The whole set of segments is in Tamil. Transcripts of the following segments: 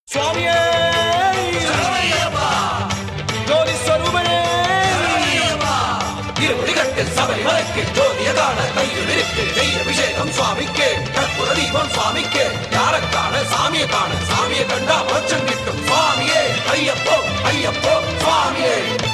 சுவாமியே ஜோதி ஸ்வரூபனே இருமுடிகட்டு சபை மலைக்கு ஜோதிய காண கையில் இருக்கு நெய் அபிஷேகம் சுவாமிக்கு கற்புர தீபம் சுவாமிக்கு யாரக்கான சாமியை காண சாமியை கண்டா மோட்சம் கிட்டும் சுவாமியே ஐயப்போ ஐயப்போ சுவாமியே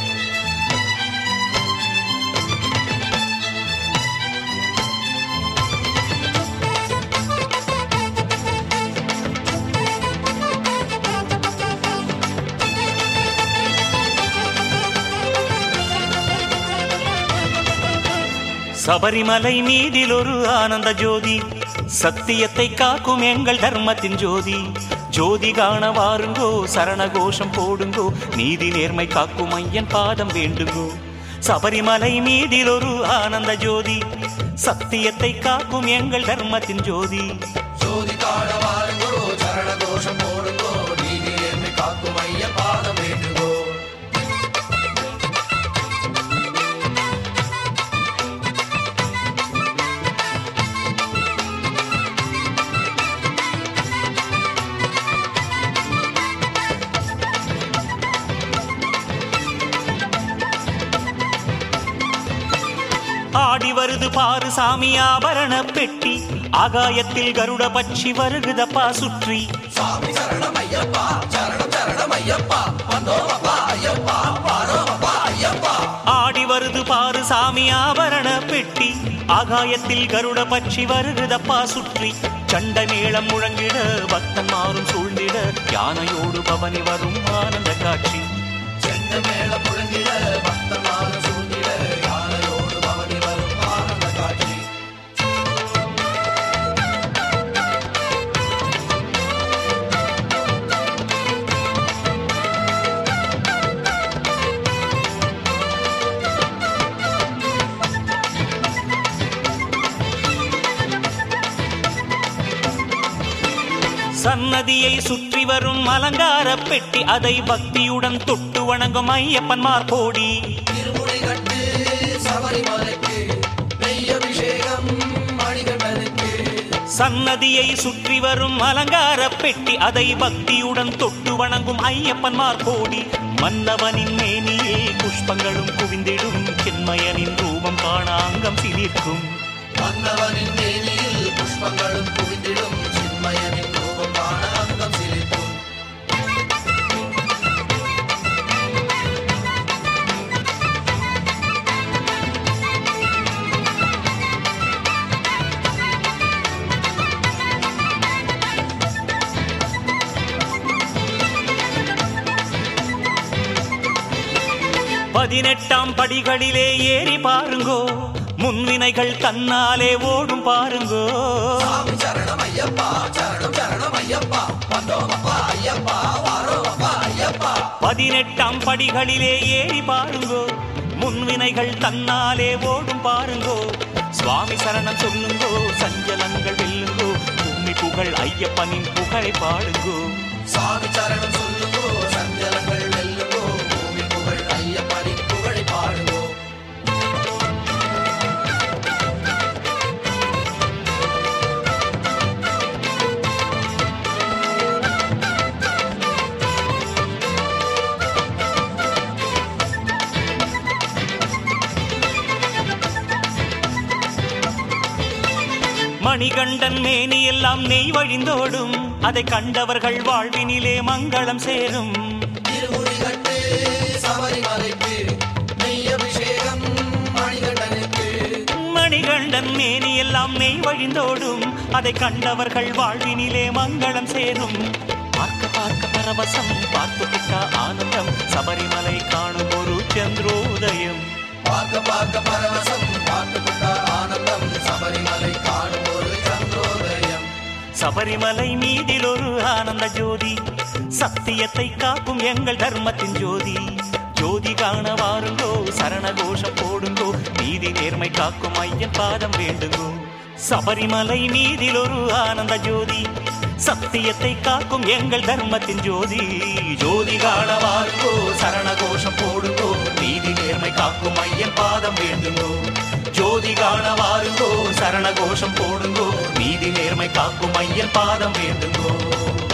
சபரிமலை மீதில் ஒரு ஆனந்த ஜோதி சத்தியத்தை காக்கும் எங்கள் தர்மத்தின் ஜோதி ஜோதி காண வாருங்கோ சரண கோஷம் போடுங்கோ நீதி நேர்மை காக்கும் ஐயன் பாதம் வேண்டுங்கோ சபரிமலை மீதில் ஒரு ஆனந்த ஜோதி சத்தியத்தை காக்கும் எங்கள் தர்மத்தின் ஜோதி ஜோதி காண வாருங்கோ சரண கோஷம் போடுங்கோ நீதி நேர்மை காக்கும் ஐய பாதம் வேண்டுங்கோ ஆடி வருது பாரு சாமி ஆபரண பெட்டி ஆகாயத்தில் கருட பட்சி வருகுதப்பா சுற்றி சாமி சரணம் ஐயப்பா சரணம் சரணம் ஐயப்பா வந்தோம் அப்பா ஐயப்பா வாரோம் அப்பா ஐயப்பா ஆடி வருது பாரு சாமி ஆபரண பெட்டி ஆகாயத்தில் கருட பட்சி வருகுதப்பா சுற்றி சண்ட மேளம் முழங்கிட பக்தன் மாறும் சூழ்ந்திட யானையோடு பவனி வரும் ஆனந்த காட்சி செண்ட மேல முழங்கிட பக்தமான சூழ்நில யானையோடு பவனி வரும் ஆனந்த காட்சி சன்னதியை சுற்றி வரும் அலங்கார பெட்டி அதை பக்தியுடன் தொட்டு வணங்கும் ஐயப்பன்மார் கோடி இருமுடி கட்டு சபரிமலைக்கு நெய் அபிஷேகம் மணிகண்டனுக்கு சன்னதியை சுற்றி வரும் அலங்கார பெட்டி அதை பக்தியுடன் தொட்டு வணங்கும் ஐயப்பன்மார் கோடி மன்னவனின் மேனியில் புஷ்பங்களும் குவிந்திடும் சென்மயனின் ரூபம் காண அங்கம் சிலிர்க்கும் மன்னவனின் மேனியில் புஷ்பங்களும் குவிந்திடும் சின்மயனின் ரூபம் காண அங்கம் சிலிர்க்கும் பதினெட்டாம் படிகளிலே ஏறி பாருங்கோ முன்வினைகள் தன்னாலே ஓடும் பாருங்கோ சாமி சரணம் ஐயப்பா சரணம் சரணம் ஐயப்பா வந்தோம் அப்பா ஐயப்பா வாரோம் அப்பா ஐயப்பா பதினெட்டாம் படிகளிலே ஏறி பாருங்கோ முன்வினைகள் தன்னாலே ஓடும் பாருங்கோ சுவாமி சரணம் சொல்லுங்கோ சஞ்சலங்கள் வெல்லுங்கோ பூமி புகழ் ஐயப்பனின் புகழை பாடுங்கோ சாமி சரணம் சொல்லுங்கோ சஞ்சலங்கள் வெல்லுங்கோ பூமி புகழ் ஐயப்பனின் புகழை பாடுங்கோ மணிகண்டன் மேனி எல்லாம் நெய் வழிந்தோடும் அதை கண்டவர்கள் வாழ்வினிலே மங்களம் சேரும் இருமுடி கட்டு சபரிமலைக்கு நெய் அபிஷேகம் மணிகண்டனுக்கு மணிகண்டன் மேனி எல்லாம் நெய் வழிந்தோடும் அதை கண்டவர்கள் வாழ்வினிலே மங்களம் சேரும் பார்க்க பார்க்க பரவசம் பார்த்து கிட்டா ஆனந்தம் சபரிமலை காணும் ஒரு சந்திரோதயம் பார்க்க பார்க்க பரவசம் பார்த்துக்கிட்ட ஆனந்தம் சபரிமலை காணும் ஒரு சந்திரோதயம் சபரிமலை மீதில் ஒரு ஆனந்த ஜோதி சத்தியத்தை காக்கும் எங்கள் தர்மத்தின் ஜோதி ஜோதி காண வாருங்கோ சரண கோஷம் போடுங்கோ நீதி நேர்மை காக்கும் ஐயன் பாதம் வேண்டுங்கோ சபரிமலை மீதில் ஒரு ஆனந்த ஜோதி சத்தியத்தை காக்கும் எங்கள் தர்மத்தின் ஜோதி ஜோதி காண வாருங்கோ சரண கோஷம் போடுங்கோ நீதி நேர்மை காக்கும் ஐயன் பாதம் வேண்டுங்கோ ஜோதி காண வாருங்கோ சரண கோஷம் போடுங்கோ நீதி நேர்மை காக்கும் ஐயன் பாதம் வேண்டுங்கோ